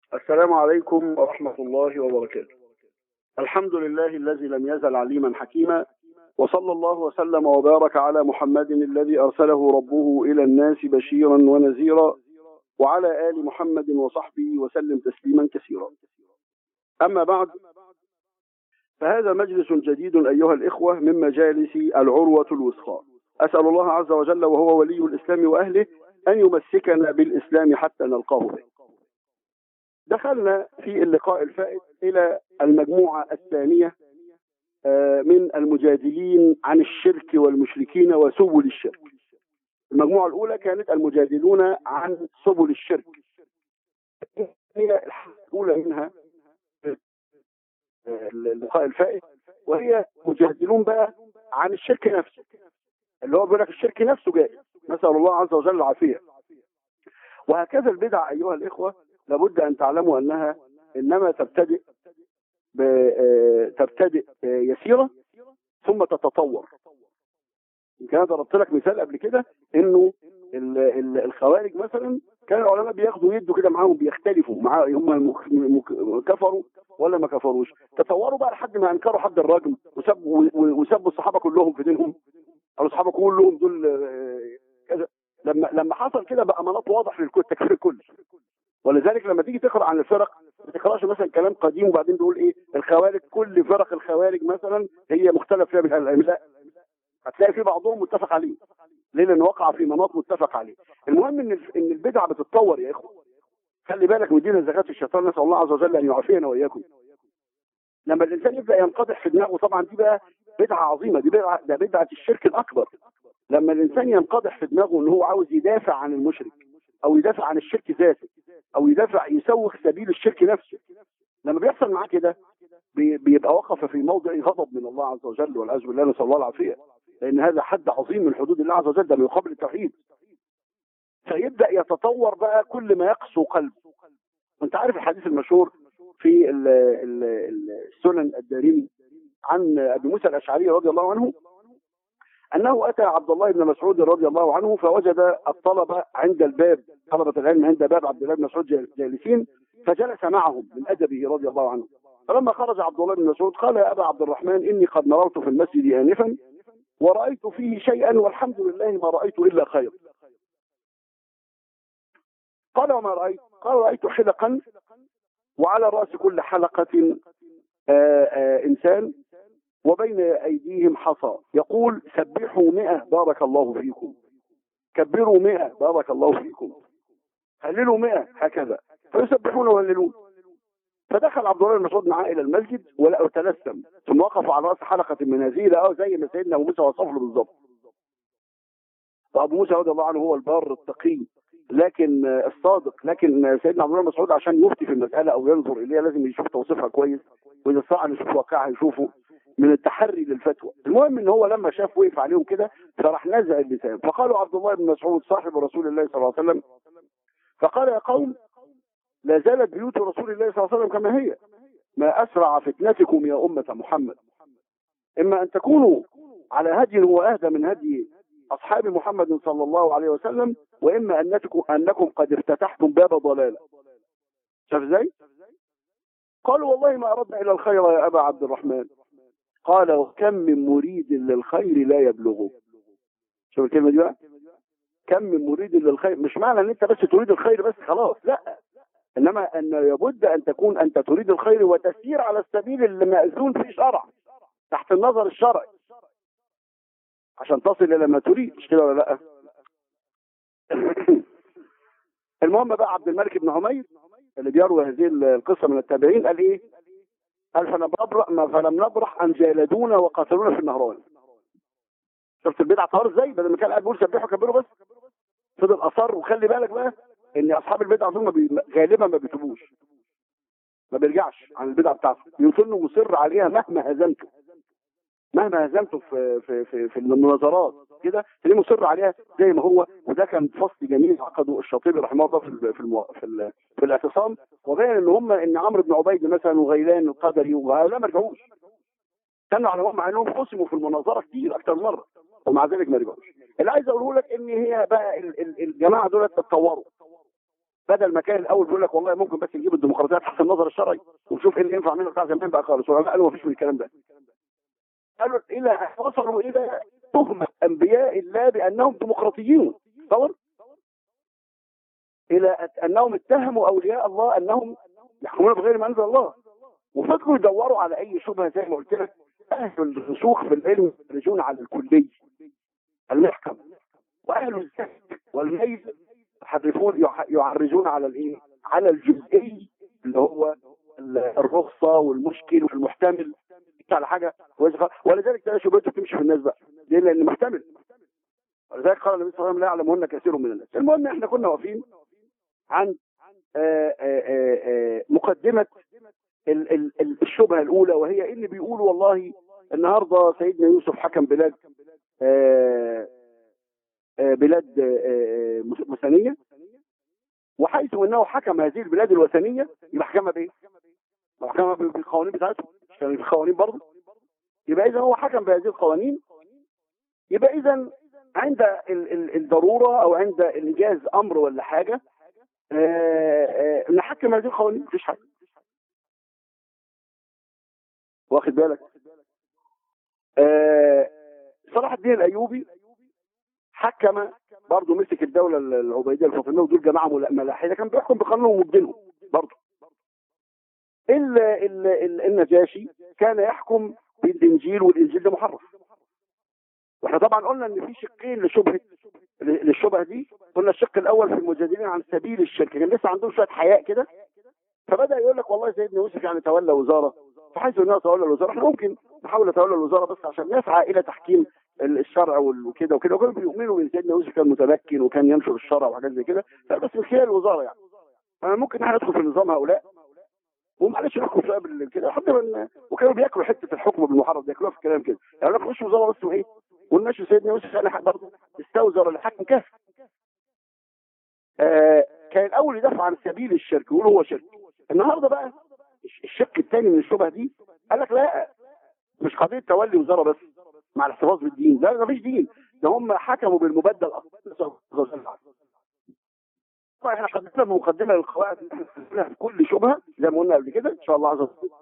السلام عليكم ورحمة الله وبركاته الحمد لله الذي لم يزل عليما حكيما وصلى الله وسلم وبارك على محمد الذي أرسله ربه إلى الناس بشيرا ونذيرا وعلى آل محمد وصحبه وسلم تسليما كثيرا أما بعد فهذا مجلس جديد أيها الإخوة من مجالس العروة الوثقى أسأل الله عز وجل وهو ولي الإسلام وأهله أن يمسكنا بالإسلام حتى نلقاه به دخلنا في اللقاء الفائت إلى المجموعة الثانية من المجادلين عن الشرك والمشركين وسبل الشرك المجموعة الأولى كانت المجادلون عن سبل الشرك هي الحلقة الأولى منها اللقاء الفائت وهي مجادلون بقى عن الشرك نفسه اللي هو بيقول لك الشرك نفسه جائز نسأل الله عز وجل العافية وهكذا البدع أيها الإخوة لابد أن تعلموا أنها إنما تبتدئ تبتدئ يسيرة ثم تتطور يمكن انا ضربت لك مثال قبل كده انه الخوارج مثلا كان العلماء بياخدوا يدوا كده معاهم بيختلفوا مع هم كفروا ولا ما كفروش تطوروا بقى لحد ما انكروا حد الرجم وسبوا وسبوا الصحابه كلهم في دينهم او الصحابه كلهم دول كذا لما لما حصل كده بقى مناط واضح للتكفير الكلي ولذلك لما تيجي تقرا عن الفرق ما تقراش مثلا كلام قديم وبعدين تقول ايه الخوارج كل فرق الخوارج مثلا هي مختلف فيها بالعلم لا هتلاقي في بعضهم متفق عليه ليه لان وقع في مناط متفق عليه المهم ان ان البدعه بتتطور يا اخوه خلي بالك من دين زكاه الشيطان نسال الله عز وجل ان يعافينا واياكم لما الانسان يبدا ينقدح في دماغه طبعا دي بقى بدعه عظيمه دي بدعه ده بدعه الشرك الاكبر لما الانسان ينقدح في دماغه ان هو عاوز يدافع عن المشرك او يدافع عن الشرك ذاته او يدافع يسوق سبيل الشرك نفسه لما بيحصل معاه كده بيبقى وقف في موضع غضب من الله عز وجل والعياذ بالله نسال الله العافيه لان هذا حد عظيم من حدود الله عز وجل ده من يقابل التوحيد فيبدا يتطور بقى كل ما يقسو قلبه وانت عارف الحديث المشهور في السنن الدارمي عن ابي موسى الاشعري رضي الله عنه انه اتى عبد الله بن مسعود رضي الله عنه فوجد الطلبه عند الباب طلبه العلم عند باب عبد الله بن مسعود جالسين فجلس معهم من ادبه رضي الله عنه فلما خرج عبد الله بن مسعود قال يا ابا عبد الرحمن اني قد مررت في المسجد انفا ورأيت فيه شيئا والحمد لله ما رأيت إلا خير قال وما رأيت قال رأيت حلقا وعلى رأس كل حلقة آآ آآ إنسان وبين أيديهم حصى يقول سبحوا مئة بارك الله فيكم كبروا مئة بارك الله فيكم هللوا مئة هكذا فيسبحون ويهللون فدخل عبد الله بن مسعود معاه الى المسجد ولقوا تلثم ثم وقفوا على راس حلقه من هذه لقوا زي ما سيدنا ابو موسى وصف له بالظبط فابو موسى رضي الله عنه هو البار التقي لكن الصادق لكن سيدنا عبد الله بن مسعود عشان يفتي في المساله او ينظر اليها لازم يشوف توصيفها كويس واذا استطاع ان يشوف واقعها يشوفه من التحري للفتوى المهم ان هو لما شاف وقف عليهم كده فراح نزع اللسان فقالوا عبد الله بن مسعود صاحب رسول الله صلى الله عليه وسلم فقال يا قوم لا زالت بيوت رسول الله صلى الله عليه وسلم كما هي ما أسرع فتنتكم يا أمة محمد إما أن تكونوا على هدي هو أهدى من هدي أصحاب محمد صلى الله عليه وسلم وإما أنكم, أنكم قد افتتحتم باب ضلالة شاف ازاي؟ قالوا والله ما أردنا إلى الخير يا أبا عبد الرحمن قال وكم من مريد للخير لا يبلغه شوف الكلمة دي بقى كم من مريد للخير مش معنى ان انت بس تريد الخير بس خلاص لا انما ان لابد ان تكون انت تريد الخير وتسير على السبيل اللي ماذون فيه شرع تحت النظر الشرعي عشان تصل الى ما تريد مش كده ولا لا المهم بقى عبد الملك بن عمير اللي بيروي هذه القصه من التابعين قال ايه قال فلم فلم نبرح ان جالدونا وقتلونا في النهران شفت البدعه طار ازاي بدل ما كان قاعد بيقول سبحوا كبروا بس فضل اصر وخلي بالك بقى ان اصحاب البدع دول بي... غالبا ما بيتوبوش ما بيرجعش عن البدعه بتاعته يوصل مصر عليها مهما هزمته مهما هزمته في في في, في المناظرات كده تلاقيه مصر عليها زي ما هو وده كان فصل جميل عقده الشاطبي رحمه الله في ال في المو... في, ال في الاعتصام وبين ان هم ان عمرو بن عبيد مثلا وغيلان القدري وهؤلاء ما رجعوش كانوا على مع انهم خصموا في المناظره كتير اكتر مره ومع ذلك ما رجعوش اللي عايز اقوله لك ان هي بقى ال ال الجماعه دول اتطوروا بدل ما كان الاول بيقول لك والله ممكن بس نجيب الديمقراطيه تحت النظر الشرعي ونشوف ايه اللي ينفع منه بتاع زمان بقى خالص والعلماء قالوا ما فيش من الكلام ده قالوا الى أن وصلوا الى تهمه انبياء الله بانهم ديمقراطيون تصور الى انهم اتهموا اولياء الله انهم يحكمون بغير ما انزل الله وفضلوا يدوروا على اي شبهه زي ما قلت لك اهل الرسوخ في العلم يخرجون على الكلي المحكم واهل الزهد والميل يحرفون يح- يعرجون على الايه على الجزئي اللي هو ال- الرخصه والمشكل والمحتمل على حاجه كويسة خالص. ولذلك تلاقي شبهته تمشي في الناس بقى ليه لان محتمل ولذلك قال النبي صلى الله عليه وسلم لا يعلمهن كثير من الناس المهم احنا كنا واقفين عن آه، آه، آه، آه، مقدمه ال- ال- ال- الشبهه الاولى وهي ان بيقولوا والله النهارده سيدنا يوسف حكم بلاد آه، آه، بلاد آه، آه، وثنيه وحيث انه حكم هذه البلاد الوثنيه يبقى حكمها بايه؟ حكمها بالقوانين بتاعتهم مش كان في قوانين برضه يبقى اذا هو حكم بهذه القوانين يبقى اذا عند ال- ال- الضروره او عند انجاز امر ولا حاجه آه، آه، نحكم هذه القوانين مفيش حاجه واخد بالك آه، صلاح الدين الايوبي حكم برضه مسك الدوله العبيديه الفاطميه ودول جماعه ملا- ملاحده كان بيحكم بقانونهم وبدينهم برضه ال- ال- ال- النجاشي كان يحكم بالانجيل والانجيل ده محرف واحنا طبعا قلنا ان في شقين لشبهه للشبهه دي قلنا الشق الاول في المجادلين عن سبيل الشرك كان لسه عندهم شويه حياء كده فبدا يقول لك والله سيدنا يوسف يعني تولى وزاره فحيث انه تولى الوزاره احنا ممكن نحاول نتولى الوزاره بس عشان نسعى الى تحكيم الشرع وكده وكده وكانوا بيؤمنوا ان سيدنا يوسف كان متمكن وكان ينشر الشرع وحاجات زي كده بس من خلال الوزاره يعني فممكن احنا ندخل في نظام هؤلاء ومعلش نحكم شويه بال- كده لحد ما ن- وكانوا بياكلوا حته الحكم بالمحرم بياكلوها في الكلام كده يعني نخش وزاره بس وايه ونمشي سيدنا يوسف يعني برضه استوزر اللي حكم كافر آه كان الاول يدافع عن سبيل الشرك يقول هو شرك النهارده بقى الش- الشق الثاني من الشبهه دي قال لك لا مش قضيه تولي وزاره بس مع الاحتفاظ بالدين ده ما فيش دين ده هم حكموا بالمبدل اصلا طبعا احنا قدمنا مقدمه للقواعد اللي احنا بنقولها في كل شبهه زي ما قلنا قبل كده ان شاء الله عز وجل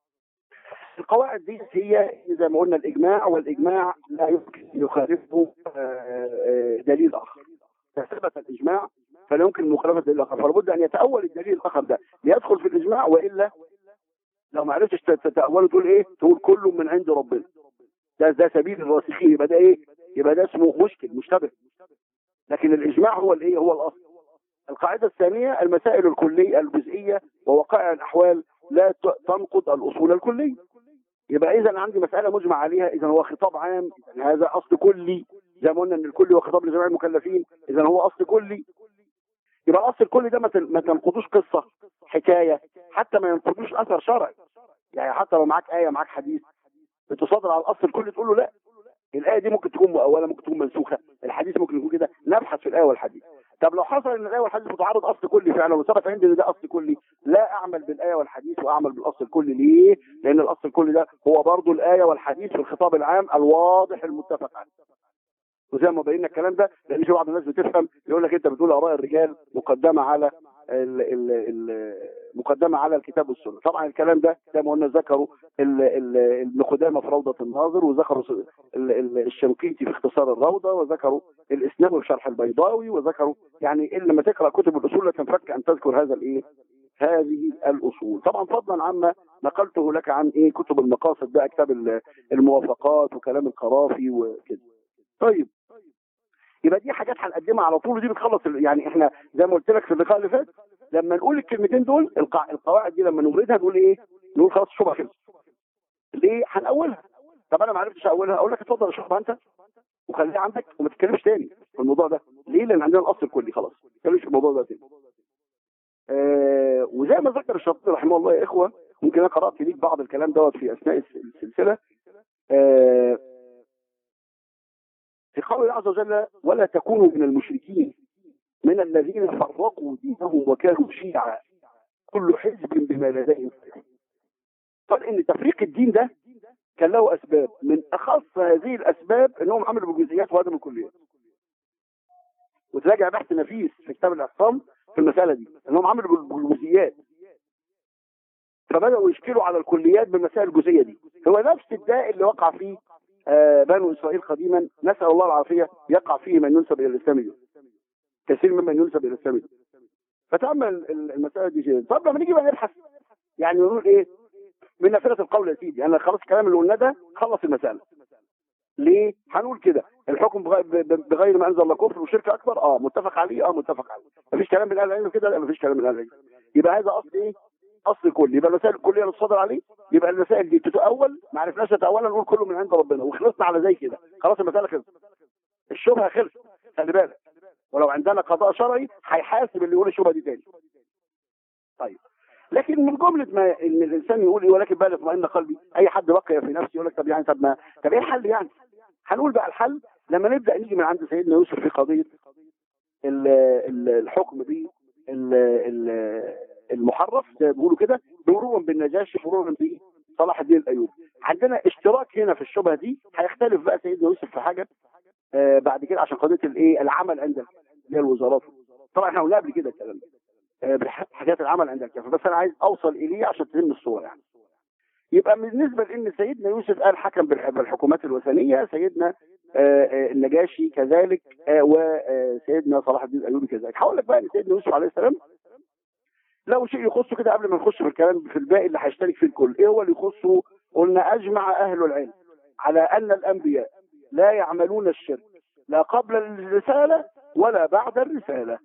القواعد دي هي زي ما قلنا الاجماع والاجماع لا يمكن يخالفه آه، آه، دليل اخر فثبت الاجماع فلا يمكن مخالفه دليل اخر فلابد ان يتاول الدليل الاخر ده ليدخل في الاجماع والا لو ما عرفتش تتاوله تقول ايه تقول كله من عند ربنا ده ده سبيل الراسخين يبقى ده ايه يبقى ده اسمه مشكل مشتبه لكن الاجماع هو الايه هو الاصل القاعده الثانيه المسائل الكليه الجزئيه ووقائع الاحوال لا ت- تنقض الاصول الكليه يبقى اذا عندي مساله مجمع عليها اذا هو خطاب عام إذن هذا اصل كلي زي ما قلنا ان الكل هو خطاب لجميع المكلفين اذا هو اصل كلي يبقى الاصل الكلي ده ما تن- ما تنقضوش قصه حكايه حتى ما ينقضوش اثر شرعي يعني حتى لو معاك ايه معاك حديث بتصادر على الاصل الكلي تقول له لا الايه دي ممكن تكون مؤوله ممكن تكون منسوخه الحديث ممكن يكون كده نبحث في الايه والحديث طب لو حصل ان الايه والحديث متعارض اصل كلي فعلا وثبت عندي ان ده اصل كلي لا اعمل بالايه والحديث واعمل بالاصل الكلي ليه؟ لان الاصل الكلي ده هو برضه الايه والحديث في الخطاب العام الواضح المتفق عليه وزي ما بينا الكلام ده لان في بعض الناس بتفهم يقول لك انت بتقول اراء الرجال مقدمه على ال ال ال مقدمه على الكتاب والسنه طبعا الكلام ده زي ما قلنا ذكروا ال- ال- ابن قدامه في روضه الناظر وذكروا س- ال- ال- الشنقيطي في اختصار الروضه وذكروا الاسناوي في شرح البيضاوي وذكروا يعني إن لما تقرا كتب الاصول لا تنفك ان تذكر هذا الايه هذه الاصول طبعا فضلا عما نقلته لك عن ايه كتب المقاصد بقى كتاب ال- الموافقات وكلام القرافي وكده طيب يبقى دي حاجات هنقدمها على طول ودي بتخلص ال- يعني احنا زي ما قلت لك في اللقاء اللي فات لما نقول الكلمتين دول القا- القواعد دي لما نوردها نقول ايه؟ نقول خلاص الشبهه خلصت. ليه؟ هنأولها. طب انا ما عرفتش اولها اقول لك اتفضل اشربها انت وخليها عندك وما تتكلمش تاني في الموضوع ده. ليه؟ لان عندنا الاصل الكلي خلاص. ما تتكلمش في الموضوع ده تاني. آه وزي ما ذكر الشاطبي رحمه الله يا اخوه ممكن انا قرات ليك بعض الكلام دوت في اثناء الس- السلسله آه في قول الله عز وجل ولا تكونوا من المشركين من الذين فرقوا دينهم وكانوا شيعا كل حزب بما لديهم فرحون. قال ان تفريق الدين ده كان له اسباب من اخص هذه الاسباب انهم عملوا بالجزئيات وهدموا الكليات وتراجع بحث نفيس في كتاب الاعتصام في المساله دي انهم عملوا بالجزئيات فبداوا يشكلوا على الكليات بالمسائل الجزئيه دي هو نفس الداء اللي وقع فيه آه بنو اسرائيل قديما نسال الله العافيه يقع فيه من ينسب الى الاسلام اليوم كثير ممن ينسب الى الاسلام اليوم فتامل المساله دي جدا طب لما نيجي بقى نبحث يعني نقول ايه من نافله القول يا سيدي انا خلاص الكلام اللي قلناه ده خلص المساله ليه؟ هنقول كده الحكم بغير ما انزل الله كفر وشرك اكبر اه متفق عليه اه متفق عليه مفيش كلام من اهل العلم كده لا مفيش كلام من اهل العلم يبقى هذا اصل ايه؟ اصل كلي يبقى المسائل الكليه اللي تصدر عليه يبقى المسائل دي تتاول ما عرفناش نتاولها نقول كله من عند ربنا وخلصنا على زي كده خلاص المساله خلصت الشبهه خلصت خلي بالك ولو عندنا قضاء شرعي هيحاسب اللي يقول الشبهه دي تاني طيب لكن من جمله ما ان الانسان يقول ايه ولكن بقى اطمئن قلبي اي حد بقي في نفسه يقول لك طب يعني طب ما طب ايه الحل يعني؟ هنقول بقى الحل لما نبدا نيجي من عند سيدنا يوسف في قضيه ال ال الحكم ب المحرف زي ما بيقولوا كده مرورا بالنجاشي مرورا بصلاح الدين الايوبي عندنا اشتراك هنا في الشبهه دي هيختلف بقى سيدنا يوسف في حاجه آه بعد كده عشان قضيه الايه العمل عند اللي هي الوزارات طبعا احنا قلنا قبل كده الكلام ده آه حاجات العمل عند الكافر بس انا عايز اوصل اليه عشان تتم الصوره يعني يبقى بالنسبه لان سيدنا يوسف قال حكم بالحكومات الوثنيه سيدنا آه النجاشي كذلك آه وسيدنا صلاح الدين الايوبي كذلك هقول لك بقى ان سيدنا يوسف عليه السلام لو شيء يخصه كده قبل ما نخش في الكلام في الباقي اللي هيشترك فيه الكل ايه هو اللي يخصه قلنا اجمع اهل العلم على ان الانبياء لا يعملون الشرك لا قبل الرساله ولا بعد الرساله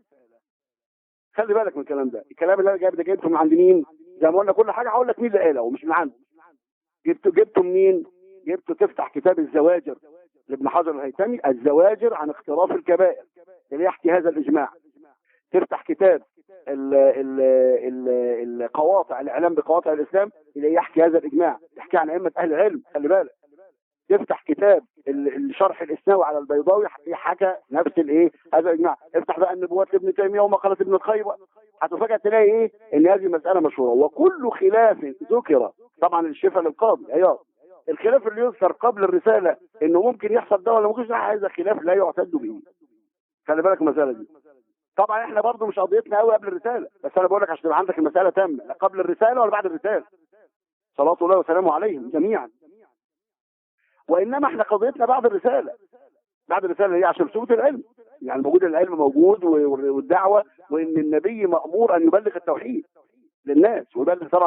خلي بالك من الكلام ده الكلام اللي انا جايب ده جايبته من عند مين زي ما قلنا كل حاجه هقول لك مين اللي قاله ومش من عندي جبته جبته منين جبته تفتح كتاب الزواجر لابن حجر الهيثمي الزواجر عن اختراف الكبائر اللي يحكي هذا الاجماع تفتح كتاب ال ال ال القواطع الاعلام بقواطع الاسلام اللي يحكي هذا الاجماع يحكي عن ائمه اهل العلم خلي بالك تفتح كتاب الشرح الاسناوي على البيضاوي حكى نفس الايه هذا الاجماع افتح بقى النبوات لابن تيميه ومقاله ابن القيم هتفاجئ تلاقي ايه ان هذه مساله مشهوره وكل خلاف ذكر طبعا الشفاء للقاضي عياض الخلاف اللي يذكر قبل الرساله انه ممكن يحصل ده ولا ممكن هذا خلاف لا يعتد به خلي بالك المساله دي طبعا احنا برضو مش قضيتنا قوي قبل الرساله بس انا بقول لك عشان تبقى عندك المساله تامه لا قبل الرساله ولا بعد الرساله صلاه الله وسلامه عليهم جميعا وانما احنا قضيتنا بعد الرساله بعد الرساله ليه عشان ثبوت العلم يعني موجود العلم موجود والدعوه وان النبي مامور ان يبلغ التوحيد للناس ويبلغ طبعا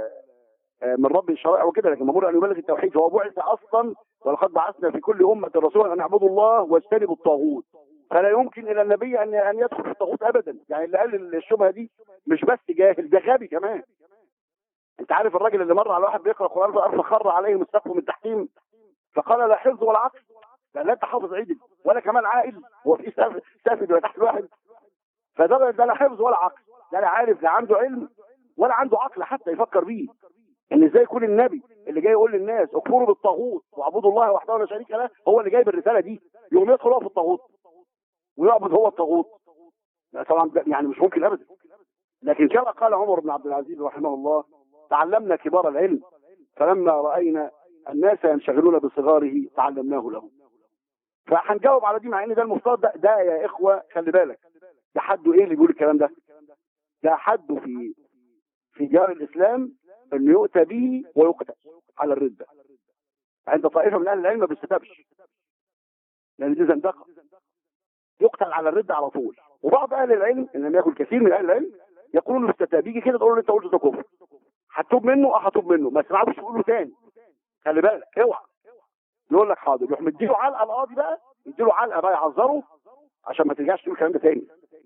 من رب الشرائع وكده لكن مامور ان يبلغ التوحيد فهو بعث اصلا ولقد بعثنا في كل امه رسولا ان اعبدوا الله واجتنبوا الطاغوت فلا يمكن الى النبي ان ان يدخل في الطاغوت ابدا يعني اللي قال الشبهه دي مش بس جاهل ده غبي كمان انت عارف الراجل اللي مر على واحد بيقرا القران فقال فخر عليه السقف من تحتهم فقال لا حفظ ولا عقل لا, لا انت حافظ عدل ولا كمان عاقل هو في سافد ولا تحت الواحد فده ده لا حفظ ولا عقل لا لا عارف لا عنده علم ولا عنده عقل حتى يفكر بيه ان ازاي يكون النبي اللي جاي يقول للناس اكفروا بالطاغوت واعبدوا الله وحده لا شريك له هو اللي جايب الرساله دي يقوم يدخل هو في الطاغوت ويعبد هو الطاغوت طبعا يعني مش ممكن ابدا لكن كما قال عمر بن عبد العزيز رحمه الله تعلمنا كبار العلم فلما راينا الناس ينشغلون بصغاره تعلمناه لهم فهنجاوب على دي مع ان ده المفترض ده, ده يا اخوه خلي بالك ده حده ايه اللي بيقول الكلام ده ده حده في في ديار الاسلام انه يؤتى به ويقتل على الرده عند طائفه من اهل العلم ما بيستتبش لان دي زندقه يقتل على الرده على طول وبعض اهل العلم ان لم يكن كثير من اهل العلم يقولون الاستتاب بيجي كده تقول له انت قلت ده كفر هتوب منه اه هتوب منه ما تسمعوش تقول له تاني خلي بالك اوعى يقول لك حاضر يروح مديله علقه القاضي بقى يديله علقه بقى يعذره عشان ما ترجعش تقول الكلام ده تاني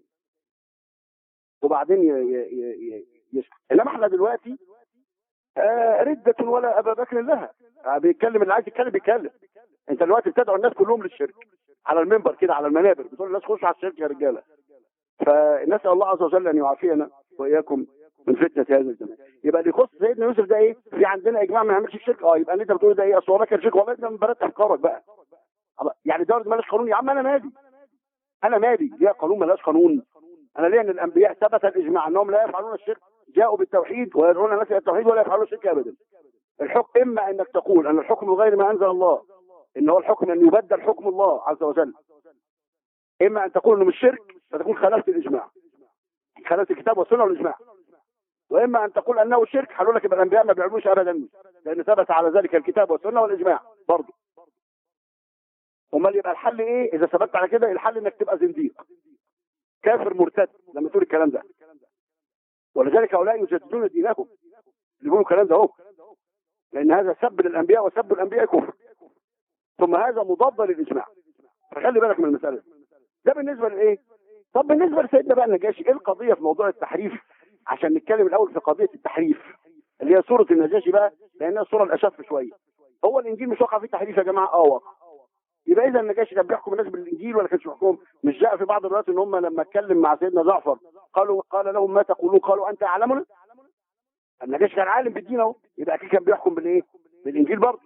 وبعدين يسكت انما احنا دلوقتي آه ردة ولا ابا بكر لها آه بيتكلم اللي عايز يتكلم بيتكلم انت دلوقتي بتدعو الناس كلهم للشرك على المنبر كده على المنابر بتقول الناس خشوا على الشرك يا رجاله فنسال الله عز وجل ان يعافينا واياكم من فتنه هذا الزمان يبقى اللي يخص سيدنا يوسف ده ايه في عندنا اجماع ما يعملش الشرك اه يبقى اللي انت بتقول ده ايه اصل هو كان شرك والله انت مبرت افكارك بقى يعني دوله مالهاش قانون يا عم انا مالي انا مالي ليها قانون مالهاش قانون انا ليه ان الانبياء ثبت الاجماع انهم لا يفعلون الشرك جاءوا بالتوحيد ويدعون الناس الى التوحيد ولا يفعلون الشرك ابدا الحكم اما انك تقول ان الحكم غير ما انزل الله ان هو الحكم ان يبدل حكم الله عز وجل اما ان تقول انه مش شرك فتكون خالفت الاجماع خلاف الكتاب والسنه والاجماع واما ان تقول انه شرك هقول لك يبقى الانبياء ما بيعملوش ابدا لان ثبت على ذلك الكتاب والسنه والاجماع برضه امال يبقى الحل ايه اذا ثبت على كده الحل انك تبقى زنديق كافر مرتد لما تقول الكلام ده ولذلك هؤلاء يجددون دينهم يقولوا الكلام ده اهو لان هذا سب للانبياء وسب الانبياء كفر ثم هذا مضاد للاجماع فخلي بالك من المساله ده بالنسبه لايه طب بالنسبه لسيدنا بقى النجاشي ايه القضيه في موضوع التحريف عشان نتكلم الاول في قضيه التحريف اللي هي سوره النجاشي بقى لانها السوره الاشف شويه هو الانجيل مش واقع فيه تحريف يا جماعه اه واقع يبقى اذا النجاشي كان بيحكم الناس بالانجيل ولا كانش بيحكمهم مش جاء في بعض الروايات ان هم لما اتكلم مع سيدنا جعفر قالوا قال لهم ما تقولون قالوا انت اعلمنا النجاشي كان عالم بالدين اهو يبقى اكيد كان بيحكم بالايه بالانجيل برضه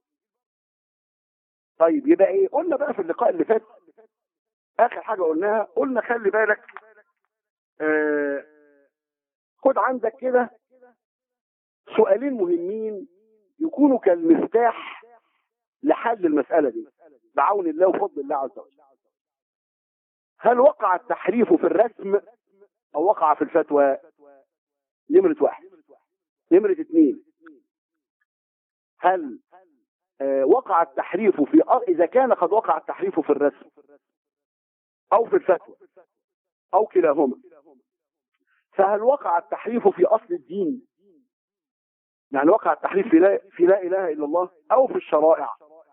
طيب يبقى ايه قلنا بقى في اللقاء اللي فات اخر حاجه قلناها قلنا خلي بالك آه خد عندك كده سؤالين مهمين يكونوا كالمفتاح لحل المسألة دي بعون الله وفضل الله عز وجل هل وقع التحريف في الرسم او وقع في الفتوى نمرة واحد نمرة اثنين هل آه وقع التحريف في اذا كان قد وقع التحريف في الرسم او في الفتوى او كلاهما فهل وقع التحريف في اصل الدين يعني وقع التحريف في لا, في لا اله الا الله او في الشرائع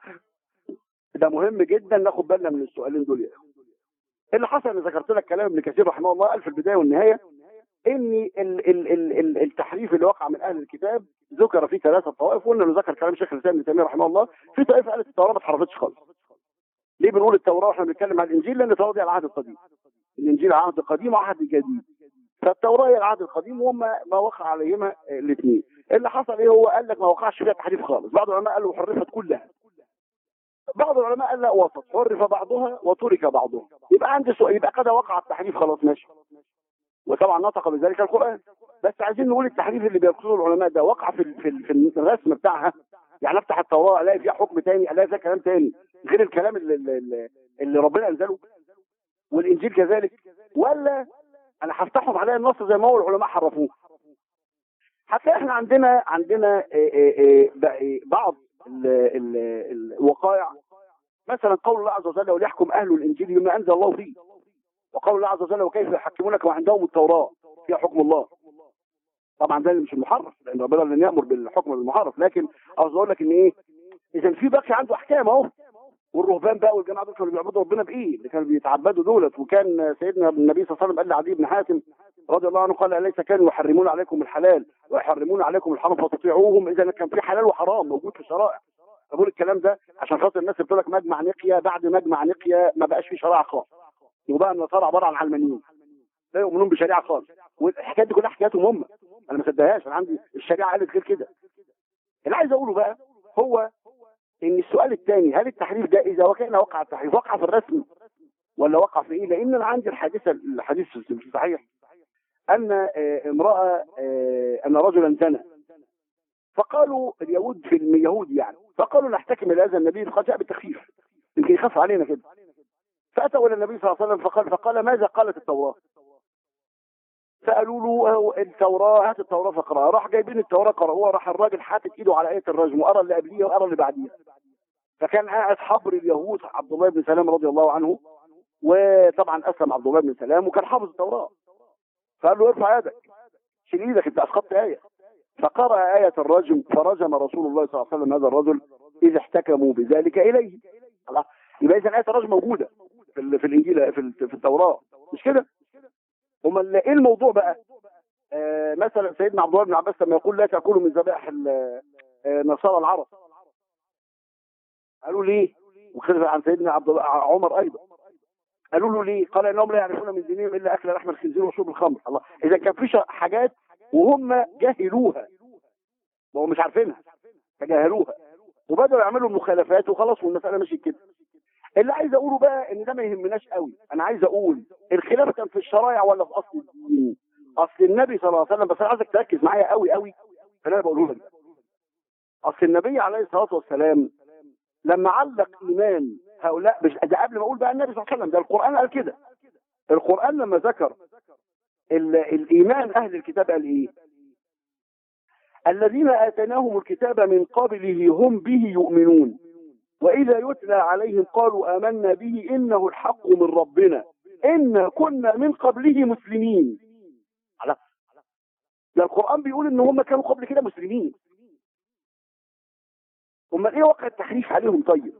ده مهم جدا ناخد بالنا من السؤالين دول يا اللي حصل انا ذكرت لك كلام ابن كثير رحمه الله قال في البدايه والنهايه ان ال ال ال ال التحريف اللي وقع من اهل الكتاب ذكر فيه ثلاثه طوائف وقلنا انه ذكر كلام شيخ الاسلام ابن تيميه رحمه الله في طائفه قالت التوراه ما اتحرفتش خالص ليه بنقول التوراه واحنا بنتكلم عن الانجيل لان التوراه دي على العهد القديم الانجيل على العهد القديم وعهد الجديد فالتوراه هي العهد القديم وهم ما وقع عليهما الاثنين اللي حصل ايه هو قال لك ما وقعش فيها تحريف خالص بعض العلماء قالوا حرفت كلها بعض العلماء قال لا وسط حرف بعضها وترك بعضها يبقى عندي سؤال يبقى كده وقع التحريف خلاص ماشي وطبعا نطق بذلك القران بس عايزين نقول التحريف اللي بيقصده العلماء ده وقع في في, في الرسم بتاعها يعني افتح التوراه الاقي فيها حكم تاني الاقي فيها كلام تاني غير الكلام اللي, اللي, اللي ربنا انزله والانجيل كذلك ولا انا هفتحهم عليا النص زي ما هو العلماء حرفوه حتى احنا عندنا عندنا بعض ال ال الوقائع مثلا قول الله عز وجل وليحكم اهل الانجيل بما انزل الله فيه وقول الله عز وجل وكيف يحكمونك وعندهم التوراه فيها حكم الله طبعا ده مش المحرف لان ربنا لن يامر بالحكم بالمحرف لكن عاوز اقول لك ان ايه اذا في باقي عنده احكام اهو والرهبان بقى والجماعه دول كانوا بيعبدوا ربنا بايه؟ اللي كانوا بيتعبدوا دولت وكان سيدنا النبي صلى الله عليه وسلم قال لعدي بن حاتم رضي الله عنه قال اليس كانوا يحرمون عليكم الحلال ويحرمون عليكم الحرام فتطيعوهم اذا كان في حلال وحرام موجود في الشرائع بقول الكلام ده عشان خاطر الناس بتقول لك مجمع نقيا بعد مجمع نقيا ما بقاش في شرائع خالص وبقى النصارى عباره عن علمانيين لا يؤمنون بشريعه خالص والحكايات دي كلها حكاياتهم هم انا ما صدقهاش انا عندي الشريعه قالت غير كده اللي عايز اقوله بقى هو ان السؤال الثاني هل التحريف ده اذا وكان وقع التحريف وقع في الرسم ولا وقع في ايه لان انا عندي الحادثه الحديث الصحيح ان امراه ان رجلا زنى فقالوا اليهود في اليهود يعني فقالوا نحتكم الى هذا النبي فقد جاء بالتخفيف يمكن يخف علينا كده فاتوا الى النبي صلى الله عليه وسلم فقال فقال ماذا قالت التوراه سالوا له التوراه هات التوراه فقراها راح جايبين التوراه قرأوها راح الراجل حاطط ايده على ايه الرجم وقرا اللي قبليها وقرا اللي بعديها فكان قاعد حبر اليهود عبد الله بن سلام رضي الله عنه وطبعا اسلم عبد الله بن سلام وكان حافظ التوراه فقال له ارفع يدك شيل ايدك انت اسقطت ايه فقرأ آية الرجم فرجم رسول الله صلى الله عليه وسلم هذا الرجل إذا احتكموا بذلك إليه الله يبقى إذا آية الرجم موجودة في, في الإنجيل في, في التوراة مش كده؟ امال ايه الموضوع بقى آه مثلا سيدنا عبد الله بن عباس لما يقول لا تاكلوا من ذبائح نصارى العرب قالوا ليه وخلف عن سيدنا عبد الله عمر ايضا قالوا له ليه قال انهم لا يعرفون من دينهم الا اكل لحم الخنزير وشرب الخمر الله اذا كان في حاجات وهم جهلوها ما هم مش عارفينها تجاهلوها وبداوا يعملوا المخالفات وخلاص والمساله مشيت كده اللي عايز اقوله بقى ان ده ما يهمناش قوي انا عايز اقول الخلاف كان في الشرائع ولا في اصل الدين اصل النبي صلى الله عليه وسلم بس انا عايزك تركز معايا قوي قوي في اللي انا بقوله لك اصل النبي عليه الصلاه والسلام لما علق ايمان هؤلاء مش ده قبل ما اقول بقى النبي صلى الله عليه وسلم ده القران قال كده القران لما ذكر ال- الايمان اهل الكتاب قال ايه الذين اتيناهم الكتاب من قبله هم به يؤمنون واذا يتلى عليهم قالوا امنا به انه الحق من ربنا إنا كنا من قبله مسلمين على ده القرآن بيقول إن هم كانوا قبل كده مسلمين هم إيه واقع التحريف عليهم طيب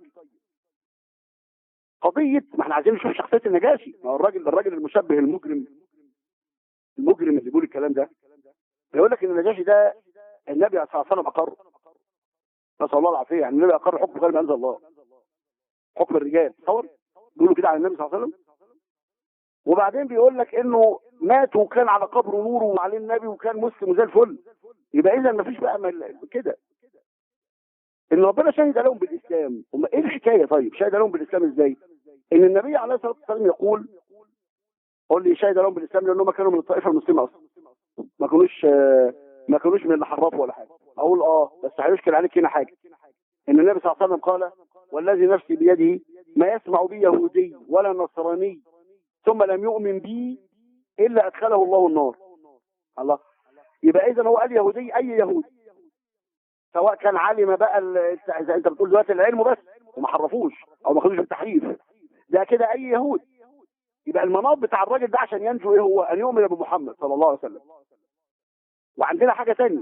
قضية ما احنا عايزين نشوف شخصية النجاشي ما هو الراجل الراجل المشبه المجرم المجرم اللي بيقول الكلام ده بيقول لك ان النجاشي ده النبي صلى الله عليه وسلم اقر نسال الله العافيه يعني النبي اقر حكم غير ما انزل الله حكم الرجال تصور بيقولوا كده على النبي صلى الله عليه وسلم وبعدين بيقول لك انه مات وكان على قبره نور وعليه النبي وكان مسلم وزي الفل يبقى اذا ما فيش بقى مل- كده ان ربنا شهد لهم بالاسلام هم ايه الحكايه طيب شهد لهم بالاسلام ازاي ان النبي عليه الصلاه والسلام يقول قول لي شهد لهم بالاسلام لانهم كانوا من الطائفه المسلمه اصلا ما كانوش آه، ما كانوش من اللي حرفوا ولا حاجه اقول اه بس هيشكل عليك هنا حاجه ان النبي صلى الله عليه وسلم قال والذي نفسي بيده ما يسمع بي يهودي ولا نصراني ثم لم يؤمن بي الا ادخله الله النار الله يبقى اذا هو قال يهودي اي يهودي سواء كان علم بقى ال- اذا انت بتقول دلوقتي العلم بس وما حرفوش او ما خدوش بالتحريف ده كده اي يهود يبقى المناط بتاع الراجل ده عشان ينجو ايه هو ان يؤمن بمحمد صلى الله عليه وسلم وعندنا حاجه ثانيه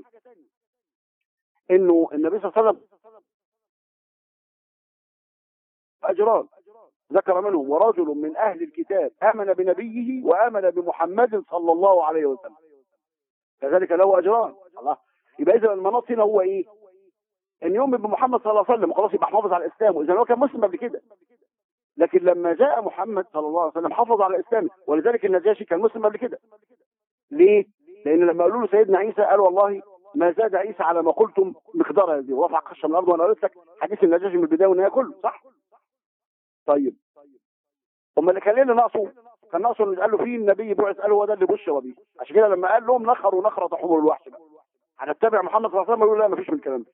انه النبي صلى الله عليه وسلم اجران ذكر منهم ورجل من اهل الكتاب امن بنبيه وامن بمحمد صلى الله عليه وسلم كذلك له اجران الله يبقى اذا المناط هنا هو ايه ان يؤمن بمحمد صلى الله عليه وسلم خلاص يبقى حافظ على الاسلام واذا هو كان مسلم قبل كده لكن لما جاء محمد صلى الله عليه وسلم حافظ على الاسلام ولذلك النجاشي كان مسلم قبل كده ليه لان لما قالوا له سيدنا عيسى قال والله ما زاد عيسى على ما قلتم مقدار هذه ورفع قشه من الارض وانا قلت لك حديث النجاشي من البدايه والنهايه كله صح طيب هم اللي كان ليه اللي ناقصه كان ناقصه اللي قال له فيه النبي بعث قال له هو ده اللي بشر بيه عشان كده لما قال لهم نخروا نخرة حمر الوحش بقى هنتبع محمد صلى الله عليه وسلم يقول لا مفيش من الكلام ده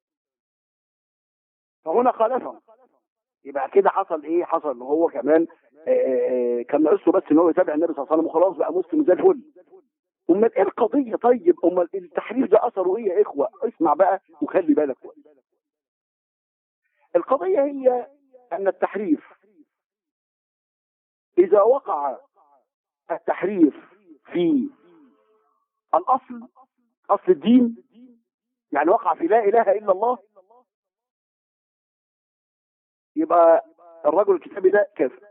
فهنا خالفهم يبقى كده حصل ايه حصل ان هو كمان آه، آه، كان ناقصه بس ان هو يتابع النبي صلى الله عليه وسلم وخلاص بقى مسلم زي الفل امال ايه القضيه طيب امال التحريف ده اثره ايه يا اخوه اسمع بقى وخلي بالك كويس. القضيه هي ان التحريف اذا وقع التحريف في الاصل اصل الدين يعني وقع في لا اله الا الله يبقى الرجل الكتابي ده كافر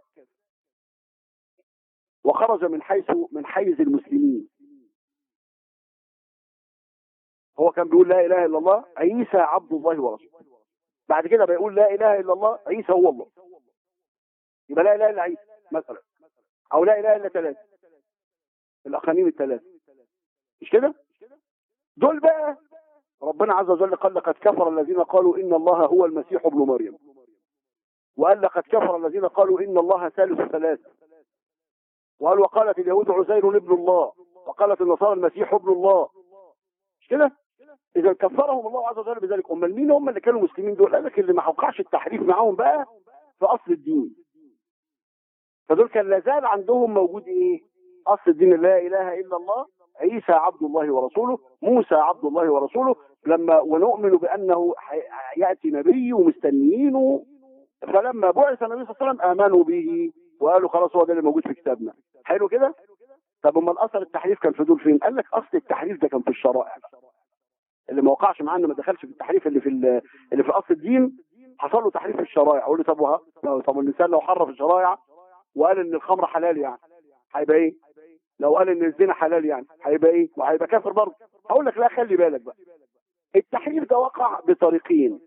وخرج من حيث من حيز المسلمين هو كان بيقول لا اله الا الله عيسى عبد الله ورسوله بعد كده بيقول لا اله الا الله عيسى هو الله يبقى لا اله الا عيسى مثلا او لا اله الا ثلاثه الاقانيم الثلاثه مش كده دول بقى ربنا عز وجل قال لقد كفر الذين قالوا ان الله هو المسيح ابن مريم وقال لقد كفر الذين قالوا ان الله ثالث ثلاثه وقال وقالت اليهود عزير ابن الله وقالت النصارى المسيح ابن الله مش كده اذا كفرهم الله عز وجل بذلك امال مين هم اللي كانوا مسلمين دول قال لك اللي ما وقعش التحريف معاهم بقى في اصل الدين فدول كان لازال عندهم موجود ايه اصل الدين لا اله الا الله عيسى عبد الله ورسوله موسى عبد الله ورسوله لما ونؤمن بانه حي- ياتي نبي ومستنيينه فلما بعث النبي صلى الله عليه وسلم امنوا به وقالوا خلاص هو ده اللي موجود في كتابنا حلو كده طب امال اصل التحريف كان في دول فين قال لك اصل التحريف ده كان في الشرائع اللي ما وقعش معاه انه ما دخلش في التحريف اللي في ال- اللي في اصل الدين حصل له تحريف في الشرائع اقول له طب وها طب الانسان لو حرف الشرائع وقال ان الخمر حلال يعني هيبقى ايه لو قال ان الزنا حلال يعني هيبقى ايه وهيبقى كافر برضه هقول لك لا خلي بالك بقى التحريف ده وقع بطريقين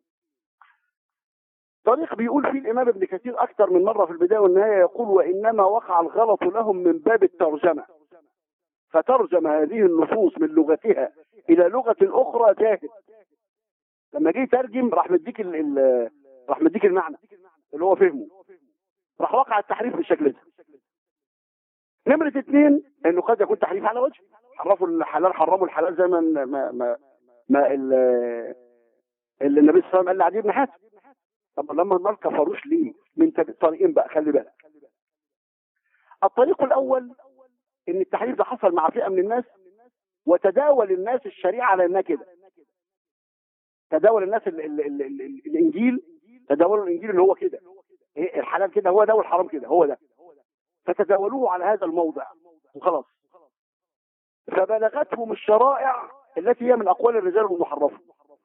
طريق بيقول فيه الامام ابن كثير اكثر من مره في البدايه والنهايه يقول وانما وقع الغلط لهم من باب الترجمه فترجم هذه النصوص من لغتها الى لغه اخرى جاهل لما جه يترجم راح مديك ال- ال- راح مديك المعنى اللي هو فهمه راح وقع التحريف بالشكل ده نمرة اثنين انه قد يكون تحريف على وجه حرفوا الحلال حرموا الحلال زي ما ما ما, ما ال- اللي النبي صلى الله عليه وسلم قال لعدي بن حاتم طب لما ما كفروش ليه من تب- طريقين بقى خلي بالك الطريق الاول ان التحريف ده حصل مع فئه من الناس وتداول الناس الشريعه على انها كده تداول الناس ال ال ال ال ال الانجيل تداولوا الانجيل اللي هو كده إيه الحلال كده هو ده والحرام كده هو ده فتداولوه على هذا الموضع وخلاص فبلغتهم الشرائع التي هي من اقوال الرجال المحرفه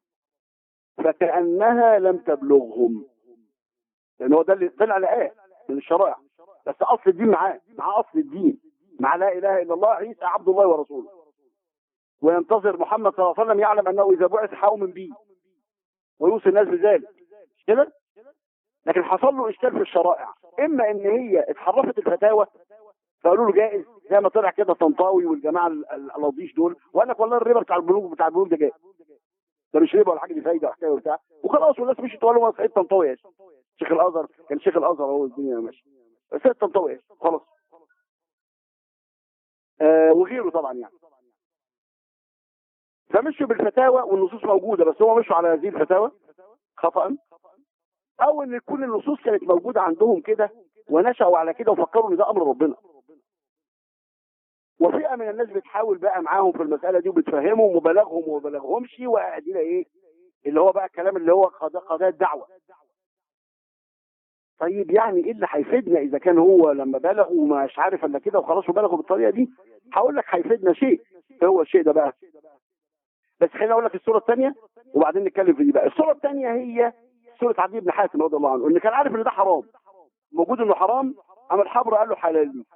فكانها لم تبلغهم لان هو ده اللي طلع لقاه من الشرائع بس اصل الدين معاه مع اصل الدين مع لا اله الا الله عيسى عبد الله ورسوله وينتظر محمد صلى الله عليه وسلم يعلم انه اذا بعث حاؤمن به ويوصي الناس بذلك مش كده لكن حصل له اشكال في الشرائع اما ان هي اتحرفت الفتاوى فقالوا له جائز زي ما طلع كده طنطاوي والجماعه ال- ال- الاضيش دول وقال لك والله الربا بتاع البنوك بتاع البنوك ده جائز ده مش ربا ولا حاجه دي فايده وحكايه وبتاع وخلاص والناس مشيت تقول له ما سعيد طنطاوي يا شيخ شيخ الازهر كان شيخ الازهر هو الدنيا ماشيه سعيد طنطاوي يا شيخ خلاص آه وغيره طبعا يعني فمشوا بالفتاوى والنصوص موجوده بس هو مشوا على هذه الفتاوى خطأ او ان تكون النصوص كانت موجوده عندهم كده ونشأوا على كده وفكروا ان ده امر ربنا وفئه من الناس بتحاول بقى معاهم في المساله دي وبتفهمهم وبلغهم وما بلغهمش وقاعدين ايه اللي هو بقى الكلام اللي هو قضاء قضايا الدعوه طيب يعني ايه اللي هيفيدنا اذا كان هو لما بلغ ومش عارف الا كده وخلاص وبلغوا بالطريقه دي هقول لك هيفيدنا شيء ايه هو الشيء ده بقى بس خليني اقول لك الصوره الثانيه وبعدين نتكلم في دي بقى الصوره الثانيه هي صوره عدي بن حاتم رضي الله عنه ان كان عارف ان ده حرام موجود انه حرام قام الحبر قال له حلال ليك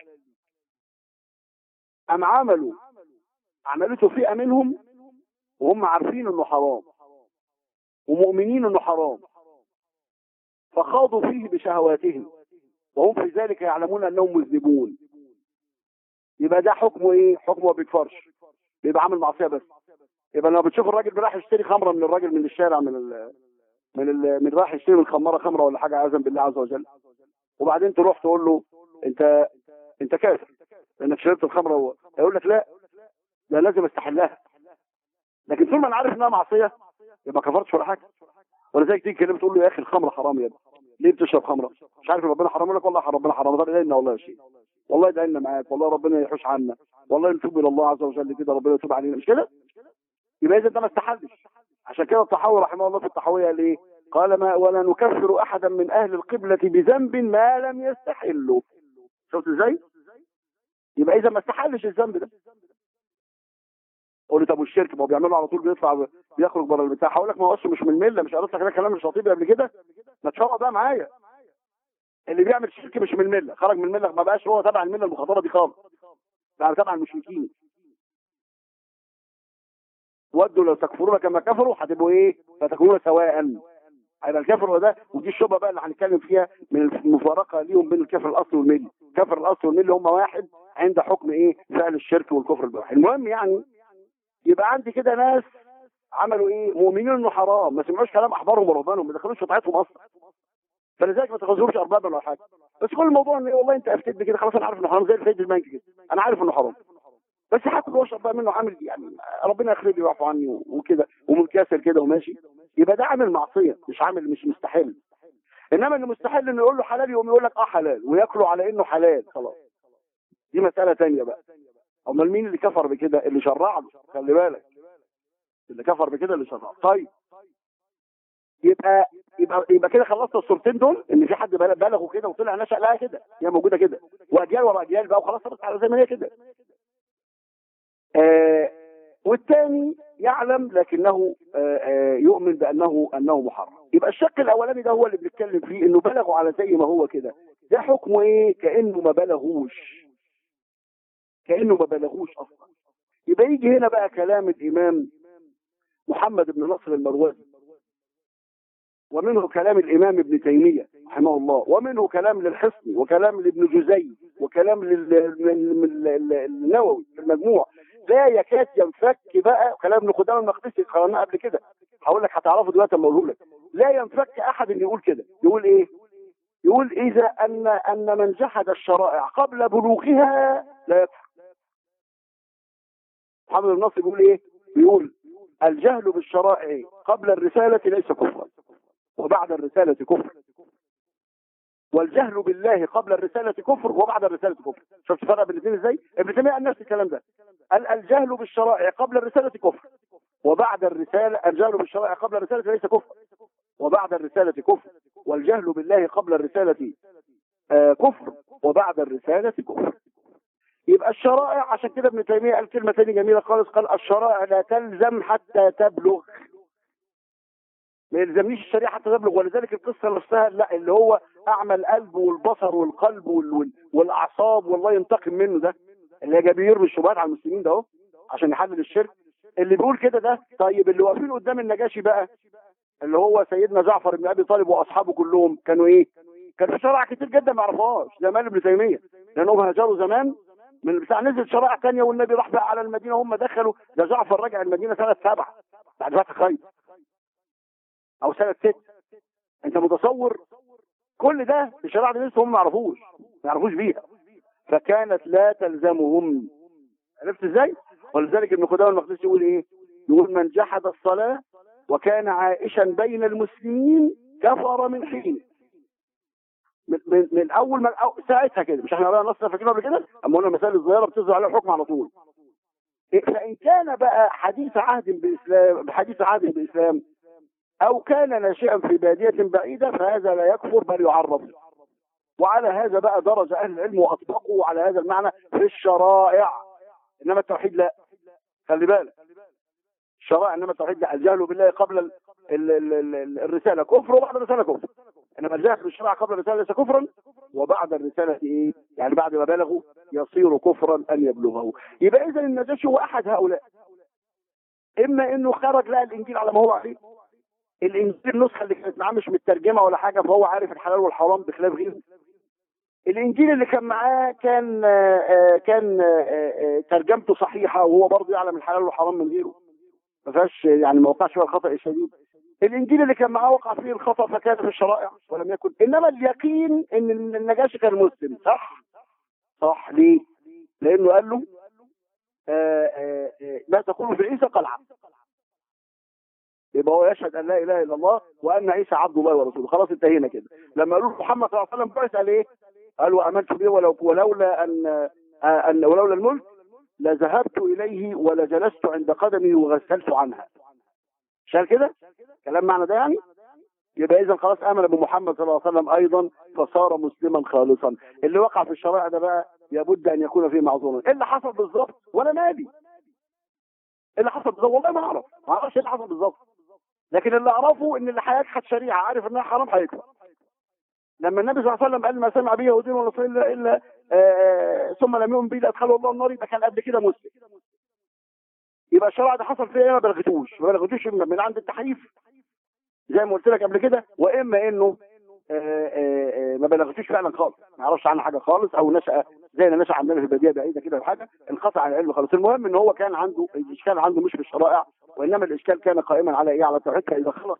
قام عملوا عملته فئه منهم وهم عارفين انه حرام ومؤمنين انه حرام فخاضوا فيه بشهواتهم وهم في ذلك يعلمون انهم مذنبون يبقى ده حكمه ايه حكمه ما بيكفرش بيبقى عامل معصيه بس يبقى لما بتشوف الراجل رايح يشتري خمره من الراجل من الشارع من ال من ال من رايح يشتري من خماره خمره ولا حاجه عزم بالله عز وجل وبعدين تروح تقول له انت انت كافر لانك شربت الخمره هو يقول لك لا لا لازم استحلها لكن طول ما انا عارف انها معصيه يبقى ما كفرتش ولا حاجه ولذلك تيجي كلمه تقول له يا اخي الخمره حرام يا ابني ليه بتشرب خمره مش عارف ربنا حرام يقول لك والله حرام ربنا حرام طب ادعينا والله يا شيخ والله ادعينا معاك والله ربنا يحوش عنا والله نتوب الى الله عز وجل كده ربنا يتوب علينا مش كده يبقى اذا ده ما استحلش عشان كده الطحاوي رحمه الله في الطحاويه قال ايه قال ما ولا نكفر احدا من اهل القبله بذنب ما لم يستحله شفت ازاي يبقى اذا ما استحلش الذنب ده قول لي طب والشرك ما هو بيعمله على طول بيطلع بيخرج بره البتاع هقول لك ما هو اصله مش من المله مش قريت لك ده كلام مش لطيف قبل كده ما تشوق بقى معايا اللي بيعمل شرك مش من المله خرج من المله ما بقاش هو تبع المله المخاطره دي خالص بقى تبع المشركين ودوا لو تكفرون كما كفروا هتبقوا ايه فتكونون سواء هيبقى الكافر وده ودي الشبهه بقى اللي هنتكلم فيها من المفارقه ليهم بين الكافر الاصلي والملي كافر الاصلي والملي هم واحد عند حكم ايه فعل الشرك والكفر البواح المهم يعني يبقى عندي كده ناس عملوا ايه مؤمنين انه حرام ما سمعوش كلام احبارهم ورهبانهم ما دخلوش في طاعتهم اصلا فلذلك ما تاخذوش اربابا ولا حاجه بس كل الموضوع ان إيه والله انت افتيت بكده خلاص انا عارف انه حرام زي الفايد البنك كده انا عارف انه حرام بس هاكل واشرب بقى منه عامل يعني ربنا يغفر لي ويعفو عني وكده ومنكسر كده وماشي يبقى ده عامل معصيه مش عامل مش مستحيل انما اللي مستحيل انه يقول له حلال يقوم يقول لك اه حلال وياكله على انه حلال خلاص دي مساله ثانيه بقى امال مين اللي كفر بكده اللي شرع له خلي بالك اللي كفر بكده اللي شرع طيب يبقى يبقى يبقى كده خلصت الصورتين دول ان في حد بل- بلغوا كده وطلع نشأ لها كده هي موجوده كده واجيال ورا اجيال بقى وخلاص صارت على زي ما هي كده آه والثاني يعلم لكنه آه آه يؤمن بانه انه محرم يبقى الشق الاولاني ده هو اللي بنتكلم فيه انه بلغوا على زي ما هو كده ده حكمه ايه كانه ما بلغوش كانه ما بلغوش اصلا يبقى يجي هنا بقى كلام الامام محمد بن نصر المروزي ومنه كلام الامام ابن تيميه رحمه الله ومنه كلام للحصني وكلام لابن جزي وكلام لل- لل- لل- للنووي في المجموع لا يكاد ينفك بقى كلام ابن قدامه المقدسي قرأناه قبل كده هقول لك هتعرفه دلوقتي لما اقوله لك لا ينفك احد ان يقول كده يقول ايه يقول اذا ان ان من جحد الشرائع قبل بلوغها لا يكفر محمد بن نصر بيقول ايه بيقول الجهل بالشرائع قبل الرسالة ليس كفرا وبعد الرسالة كفر والجهل بالله قبل الرسالة كفر وبعد الرسالة كفر شفت الفرق بين الاثنين ازاي ابن تيمية قال نفس الكلام ده قال الجهل بالشرائع قبل الرسالة كفر وبعد الرسالة الجهل بالشرائع قبل الرسالة ليس كفر وبعد الرسالة كفر والجهل بالله قبل الرسالة آه كفر وبعد الرسالة كفر يبقى الشرائع عشان كده ابن تيمية قال كلمة تانية جميلة خالص قال الشرائع لا تلزم حتى تبلغ ما يلزمنيش الشريعة حتى تبلغ ولذلك القصة نفسها لا اللي هو أعمى القلب والبصر والقلب وال... والأعصاب والله ينتقم منه ده اللي جاي بيرمي الشبهات على المسلمين ده اهو عشان يحلل الشرك اللي بيقول كده ده طيب اللي واقفين قدام النجاشي بقى اللي هو سيدنا جعفر بن ابي طالب واصحابه كلهم كانوا ايه؟ كانوا شرائع كتير جدا ما يعرفوهاش زي ما قال ابن تيميه لانهم هاجروا زمان من بتاع نزل شرائع ثانيه والنبي راح بقى على المدينه هم دخلوا ده جعفر رجع المدينه سنه سبعه بعد فتح خير او سنه ست انت متصور كل ده الشرائع دي لسه هم ما يعرفوش ما يعرفوش بيها فكانت لا تلزمهم عرفت ازاي؟ ولذلك ابن قدامه المقدسي يقول ايه؟ يقول من جحد الصلاه وكان عائشا بين المسلمين كفر من حين من, من, من اول ما أو ساعتها كده مش احنا قرانا نص فاكرين قبل كده اما قلنا المسائل الصغيره بتظهر عليها الحكم على طول فان كان بقى حديث عهد بالاسلام بحديث عهد بالاسلام او كان ناشئا في باديه بعيده فهذا لا يكفر بل يعرف وعلى هذا بقى درج اهل العلم واطبقوا على هذا المعنى في الشرائع انما التوحيد لا خلي بالك الشرائع انما التوحيد لا الجهل بالله قبل ال ال ال ال الرساله كفر وبعد الرساله كفر انما الجهل بالشرع قبل الرساله ليس كفرا وبعد الرساله ايه يعني بعد ما بلغوا يصير كفرا ان يبلغه يبقى اذا النجاشي هو احد هؤلاء اما انه خرج لقى الانجيل على ما هو عليه الانجيل النسخه اللي كانت معاه مش مترجمه ولا حاجه فهو عارف الحلال والحرام بخلاف غيره الانجيل اللي كان معاه كان كان ترجمته صحيحه وهو برضه يعلم الحلال والحرام من غيره ما فيهاش يعني ما وقعش فيها الخطا الشديد الانجيل اللي كان معاه وقع فيه الخطا فكان في الشرائع ولم يكن انما اليقين ان النجاشي كان مسلم صح صح ليه لانه قال له آآ آآ ما تقول في عيسى قال عبد يبقى هو يشهد ان لا اله الا الله وان عيسى عبد الله ورسوله خلاص انتهينا كده لما قالوا محمد صلى الله عليه وسلم بعث قال ايه قال وامنت به ولو ولولا ان ان ولولا الملك لذهبت اليه ولجلست عند قدمه وغسلت عنها شال كده كلام معنى ده يعني يبقى اذا خلاص امن بمحمد صلى الله عليه وسلم ايضا فصار مسلما خالصا اللي وقع في الشرائع ده بقى لابد ان يكون فيه معذورا ايه اللي حصل بالظبط وانا مالي ايه اللي حصل بالظبط والله ما اعرف ما اعرفش ايه اللي حصل بالظبط لكن اللي اعرفه ان اللي هيجحد شريعه عارف انها حرام هيكفر لما النبي صلى الله عليه وسلم قال ما سمع به يهودي ولا نصراني الا الا آه ثم لم يؤمن به لادخله الله النار يبقى كان قبل كده مسلم يبقى الشرع ده حصل فيه ما بلغتوش ما بلغتوش من عند التحريف زي ما قلت لك قبل كده واما انه آآ آآ ما بلغتوش فعلا خالص ما يعرفش عنها حاجه خالص او نشا زي ما نشا عندنا في الباديه بعيده كده ولا حاجه انقطع عن العلم خالص المهم ان هو كان عنده الاشكال عنده مش في الشرائع وانما الاشكال كان قائما على ايه على التوحيد فاذا خلص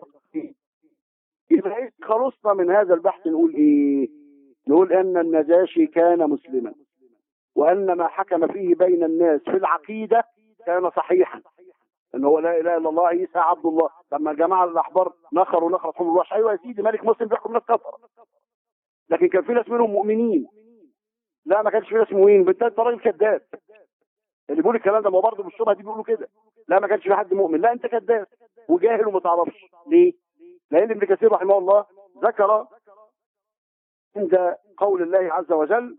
يبقى ايه خلصنا من هذا البحث نقول ايه نقول ان النجاشي كان مسلما وان ما حكم فيه بين الناس في العقيده كان صحيحا ان هو لا اله الا الله عيسى عبد الله لما الجماعه الاحبار نخروا نخرتهم الوحش ايوه يا سيدي ملك مسلم بيحكم ناس كفر لكن كان في ناس منهم مؤمنين لا ما كانش في ناس مؤمنين بالتالي انت راجل كذاب اللي بيقول الكلام ده ما برضه بالشبهه دي بيقولوا كده لا ما كانش في حد مؤمن لا انت كذاب وجاهل وما تعرفش ليه؟ لان ابن كثير رحمه الله ذكر عند قول الله عز وجل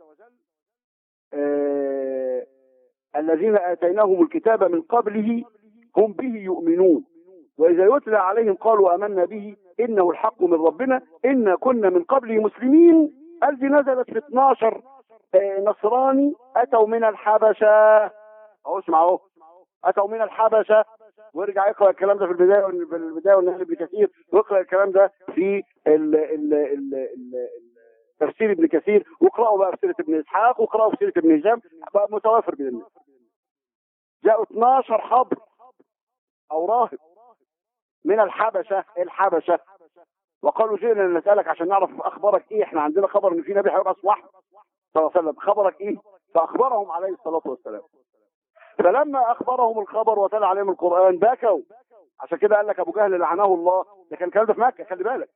آه الذين اتيناهم الكتاب من قبله هم به يؤمنون وإذا يتلى عليهم قالوا آمنا به إنه الحق من ربنا إنا كنا من قبله مسلمين الذي نزلت في 12 نصراني أتوا من الحبشة أهو اسمع أهو أتوا من الحبشة وارجع اقرا الكلام ده في البدايه في البدايه والنهايه ابن كثير واقرا الكلام ده في ال ال ال ال تفسير ابن كثير واقرأوا بقى في سيره ابن اسحاق واقرأوا في سيره ابن هشام بقى متوافر بين الناس جاءوا 12 حبر او راهب من الحبشة الحبشة وقالوا جئنا نسألك عشان نعرف اخبارك ايه احنا عندنا خبر ان في نبي هيبعث واحد صلى الله عليه وسلم خبرك ايه فاخبرهم عليه الصلاة والسلام فلما اخبرهم الخبر وتلا عليهم القرآن بكوا عشان كده قال لك ابو جهل لعنه الله ده كان الكلام ده في مكة خلي بالك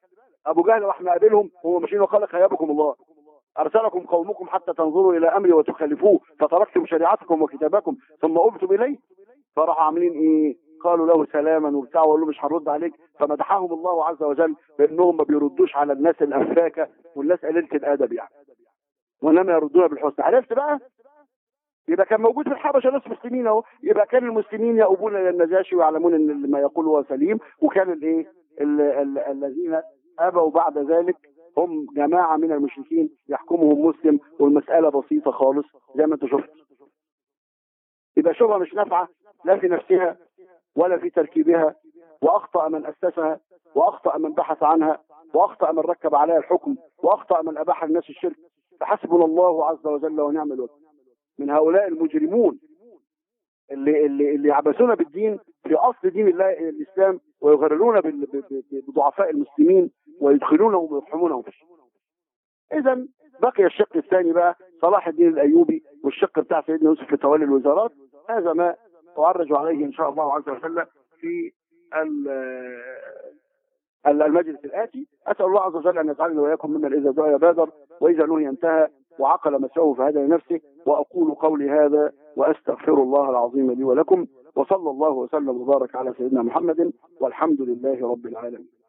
ابو جهل راح مقابلهم وهم ماشيين وقال خيابكم الله ارسلكم قومكم حتى تنظروا الى امري وتخالفوه فتركتم شريعتكم وكتابكم ثم قمتم اليه فراحوا عاملين ايه قالوا له سلاما وبتاع وقالوا له مش هنرد عليك فمدحهم الله عز وجل بانهم ما بيردوش على الناس الافاكه والناس قليله الادب يعني وانما يردون بالحسنى عرفت بقى يبقى كان موجود في الحبشه ناس مسلمين اهو يبقى كان المسلمين يؤوبون الى النجاشي ويعلمون ان ما يقول هو سليم وكان الايه ال- ال- الذين ابوا بعد ذلك هم جماعه من المشركين يحكمهم مسلم والمساله بسيطه خالص زي ما انت شفت يبقى شبهه مش نافعه لا في نفسها ولا في تركيبها واخطا من اسسها واخطا من بحث عنها واخطا من ركب عليها الحكم واخطا من اباح الناس الشرك فحسبنا الله عز وجل ونعم الوكيل من هؤلاء المجرمون اللي اللي اللي يعبثون بالدين في اصل دين الله الاسلام ويغررون بال- ب- ب- بضعفاء المسلمين ويدخلونهم ويفحمونهم في الشرك. اذا بقي الشق الثاني بقى صلاح الدين الايوبي والشق بتاع سيدنا يوسف في تولي الوزارات هذا ما اعرج عليه ان شاء الله عز وجل في ال- ال- المجلس الاتي اسال الله عز وجل ان يجعلنا واياكم ممن اذا دعي بادر واذا نهي انتهى وعقل مسعه فهدى لنفسه واقول قولي هذا واستغفر الله العظيم لي ولكم وصلى الله وسلم وبارك على سيدنا محمد والحمد لله رب العالمين